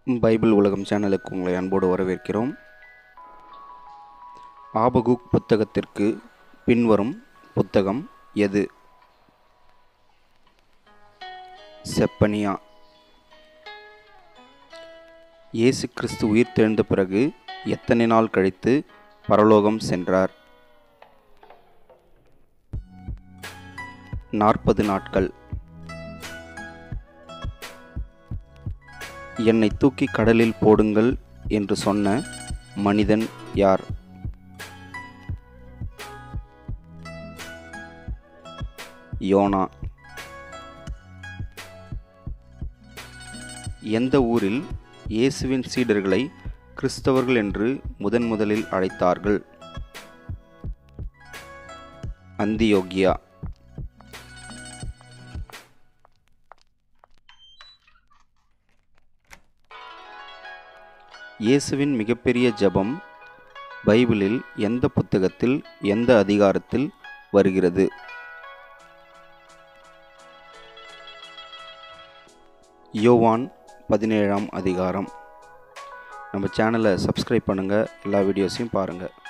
Bible உலகம் சேனலுக்கு உங்களை அன்போடு வரவேற்கிறோம் ஆபகுக் புத்தகத்திற்கு பின்வரும் புத்தகம் எது செப்பனியா இயேசு கிறிஸ்து உயிர் தெழுந்த பிறகு எத்தனை நாள் கழித்து பரலோகம் சென்றார் நாற்பது நாட்கள் என்னை தூக்கி கடலில் போடுங்கள் என்று சொன்ன மனிதன் யார் யோனா எந்த ஊரில் இயேசுவின் சீடர்களை கிறிஸ்தவர்கள் என்று முதன் முதலில் அழைத்தார்கள் அந்தியோகியா இயேசுவின் மிகப்பெரிய ஜெபம் பைபிளில் எந்த புத்தகத்தில் எந்த அதிகாரத்தில் வருகிறது யோவான் பதினேழாம் அதிகாரம் நம்ம சேனலை சப்ஸ்கிரைப் பண்ணுங்கள் எல்லா வீடியோஸையும் பாருங்கள்